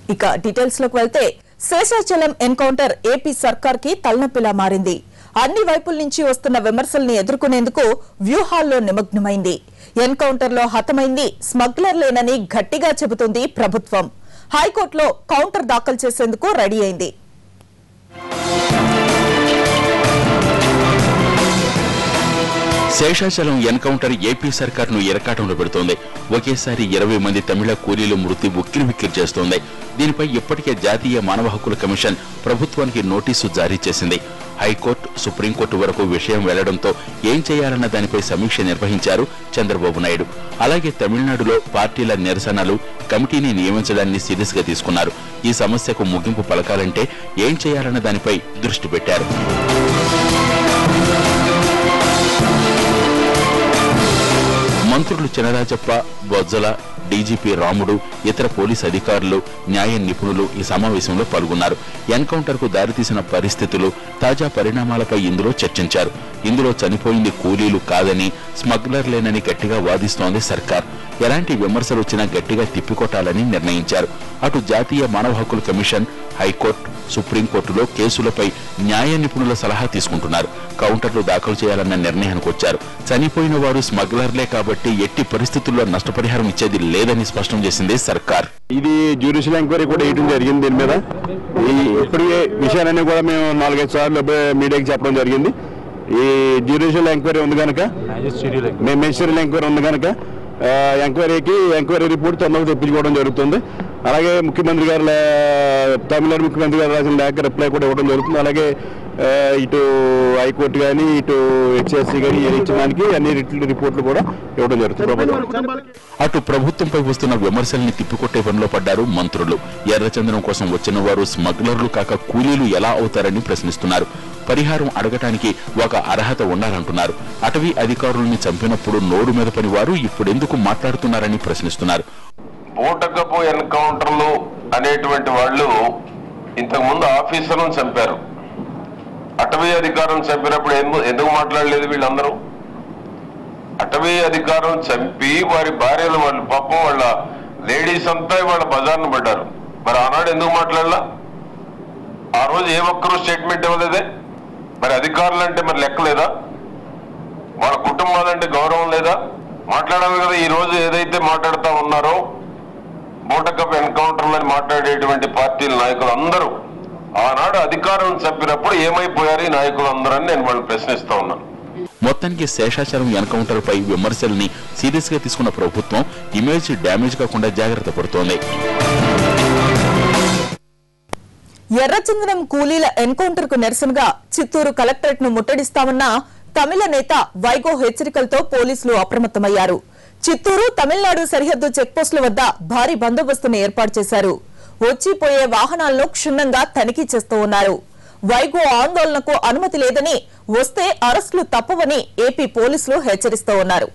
ఇక డీటెయిల్స్ లోకి వెళ్తే శేషాచలం ఎన్కౌంటర్ ఏపీ సర్కార్ కి తలనొప్పిలా మారింది అన్ని వైపుల నుంచి వస్తున్న విమర్శల్ని ఎదుర్కొనేందుకు వ్యూహాల్లో నిమగ్నమైంది ఎన్కౌంటర్ లో హతమైంది స్మగ్లర్లేనని గట్టిగా చెబుతుంది ప్రభుత్వం హైకోర్టులో కౌంటర్ దాఖలు చేసేందుకు రెడీ అయింది శేషాచలం ఎన్కౌంటర్ ఏపీ సర్కార్ను ఎరకాటంలో పెడుతోంది ఒకేసారి ఇరవై మంది తమిళ కూలీల మృతి ఉక్కిరి విక్కిరి చేస్తోంది దీనిపై ఇప్పటికే జాతీయ మానవ హక్కుల కమిషన్ ప్రభుత్వానికి నోటీసు జారీ చేసింది హైకోర్టు సుప్రీంకోర్టు వరకు విషయం వెళ్లడంతో ఏం చేయాలన్న దానిపై సమీక్ష నిర్వహించారు చంద్రబాబు నాయుడు అలాగే తమిళనాడులో పార్టీల నిరసనలు కమిటీని నియమించడాన్ని సీరియస్ గా తీసుకున్నారు ఈ సమస్యకు ముగింపు పలకాలంటే ఏం చేయాలన్న దానిపై దృష్టి పెట్టారు మంత్రులు చినరాజప్ప బొజ్జల డీజీపీ రాముడు ఇతర పోలీస్ అధికారులు న్యాయ నిపుణులు ఈ సమావేశంలో పాల్గొన్నారు ఎన్కౌంటర్ కు దారితీసిన పరిస్థితులు తాజా పరిణామాలపై ఇందులో చర్చించారు ఇందులో చనిపోయింది కూలీలు కాదని స్మగ్లర్లేనని గట్టిగా వాదిస్తోంది సర్కార్ ఎలాంటి విమర్శలు వచ్చినా గట్టిగా తిప్పికొట్టాలని నిర్ణయించారు అటు జాతీయ మానవ హక్కుల కమిషన్ హైకోర్టు సుప్రీంకోర్టులో కేసులపై న్యాయ నిపుణుల సలహా తీసుకుంటున్నారు కౌంటర్లు దాఖలు చేయాలన్న నిర్ణయానికి వచ్చారు చనిపోయిన వారు స్మగ్లర్లే కాబట్టి ఎట్టి పరిస్థితుల్లో నష్టపరిహారం ఇచ్చేది లేదని స్పష్టం చేసింది సర్కార్ ఇది జ్యుడిషియల్ ఎంక్వైరీ కూడా వేయడం జరిగింది దీని మీద ఈ ఇప్పటికే విషయాలన్నీ కూడా మేము నాలుగైదు సార్లు మీడియాకి చెప్పడం జరిగింది ఈ జ్యుడిషియల్ ఎంక్వైరీ ఉంది కనుక మేము మెజిస్ట్రియల్ ఎంక్వైరీ ఉంది కనుక ఆ, ఎంక్వైరీకి ఎంక్వైరీ రిపోర్ట్ తొందరగా తెప్పించుకోవడం జరుగుతుంది అలాగే ముఖ్యమంత్రి గారు లే- తమిళనాడు ముఖ్యమంత్రి గారు రాసిన లేఖ రిప్లై కూడా ఇవ్వడం జరుగుతుంది అలాగే ఆ, ఇటు హైకోర్టు కానీ ఇటు హెచ్ఎస్సీ కానీ ఇచ్చడానికి అన్ని రిట్- రిపోర్ట్లు కూడా ఇవ్వడం జరుగుతుంది ప్రభుత్వం అటు ప్రభుత్వంపై వస్తున్న విమర్శల్ని తిప్పికొట్టే పనిలో పడ్డారు మంత్రులు ఎర్రచందనం కోసం వచ్చిన వారు స్మగ్లర్లు కాక కూలీలు ఎలా అవుతారని ప్రశ్నిస్తున్నారు పరిహారం అడగటానికి ఒక అర్హత ఉండాలంటున్నారు అటవీ అధికారుల్ని చంపినప్పుడు నోరు మీద పని వారు ఇప్పుడెందుకు మాట్లాడుతున్నారని ప్రశ్నిస్తున్నారు బూటకపు ఎన్కౌంటర్లు అనేటువంటి వాళ్ళు ఇంతకుముందు ఆఫీసర్లను చంపారు అటవీ అధికారం చంపినప్పుడు ఎందు- ఎందుకు మాట్లాడలేదు వీళ్ళందరూ అటవీ అధికారం చంపి వారి భార్యలు వాళ్ళు పాపం వాళ్ళ లేడీస్ అంతా వాళ్ళ బజార్ను పడ్డారు మరి ఆనాడు ఎందుకు మాట్లాడలా ఆ రోజు ఏ ఒక్కరూ స్టేట్మెంట్ ఇవ్వలేదే మరి అధికారులు అంటే మరి లెక్కలేదా వాళ్ళ కుటుంబాలంటే గౌరవం లేదా మాట్లాడాలి కదా ఈ రోజు ఏదైతే మాట్లాడుతా ఉన్నారో బూటకప్ ఎన్కౌంటర్లు అని మాట్లాడేటువంటి పార్టీల నాయకులు అందరూ ఆనాడు అధికారం చంపినప్పుడు ఏమైపోయారు ఈ నాయకులు అందరూ అని నేను వాళ్ళు ప్రశ్నిస్తా ఉన్నాను మొత్తానికి శేషాచలం ఎన్కౌంటర్ పై విమర్శల్ని సీరియస్ గా తీసుకున్న ప్రభుత్వం ఇమేజ్ డ్యామేజ్ కాకుండా జాగ్రత్త పడుతోంది ఎర్రచందనం కూలీల ఎన్కౌంటర్ కు నిరసనగా చిత్తూరు కలెక్టరేట్ ను ముట్టడిస్తామన్న తమిళ నేత వైగో హెచ్చరికలతో పోలీసులు అప్రమత్తమయ్యారు చిత్తూరు తమిళనాడు సరిహద్దు చెక్పోస్టుల వద్ద భారీ బందోబస్తును ఏర్పాటు చేశారు వచ్చిపోయే వాహనాలను క్షుణ్ణంగా తనిఖీ చేస్తూ ఉన్నారు వైగో ఆందోళనకు అనుమతి లేదని వస్తే అరెస్టులు తప్పవని ఏపీ పోలీసులు హెచ్చరిస్తూ ఉన్నారు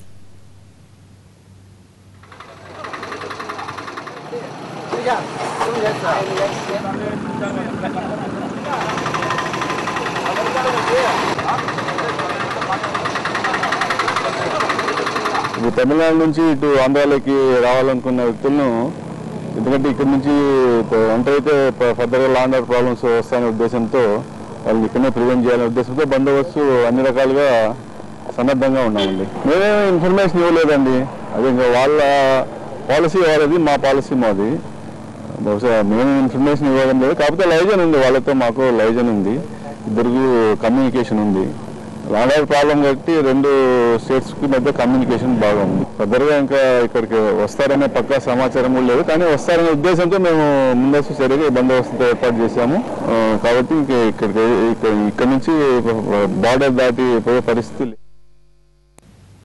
ఇప్పుడు తమిళనాడు నుంచి ఇటు ఆంధ్రాలోకి రావాలనుకున్న వ్యక్తులను ఎందుకంటే ఇక్కడ నుంచి ఎంటర్ అయితే ఫర్దర్గా లాండ్ ఆర్డర్ ప్రాబ్లమ్స్ వస్తాయనే ఉద్దేశంతో వాళ్ళని ఇక్కడనే ప్రివెంట్ చేయాలనే ఉద్దేశంతో బందోబస్తు అన్ని రకాలుగా సన్నద్ధంగా ఉన్నామండి మేమేమి ఇన్ఫర్మేషన్ ఇవ్వలేదండి అది ఇంకా వాళ్ళ పాలసీ వాళ్ళది మా పాలసీ మాది బహుశా మేము ఇన్ఫర్మేషన్ ఇవ్వడం లేదు కాకపోతే లైజన్ ఉంది వాళ్ళతో మాకు లైజన్ ఉంది ఇద్దరికి కమ్యూనికేషన్ ఉంది లాండ్ ప్రాబ్లం కాబట్టి రెండు స్టేట్స్ కి మధ్య కమ్యూనికేషన్ బాగా ఉంది ఫర్దర్గా ఇంకా ఇక్కడికి వస్తారనే పక్కా సమాచారం కూడా లేదు కానీ వస్తారనే ఉద్దేశంతో మేము ముందస్తు చర్యగా ఈ బందోబస్తుతో ఏర్పాటు చేశాము ఆ, కాబట్టి ఇంక ఇక్కడికి ఇక్కడ ఇక్కడ నుంచి బార్డర్ దాటి పోయే పరిస్థితి లేదు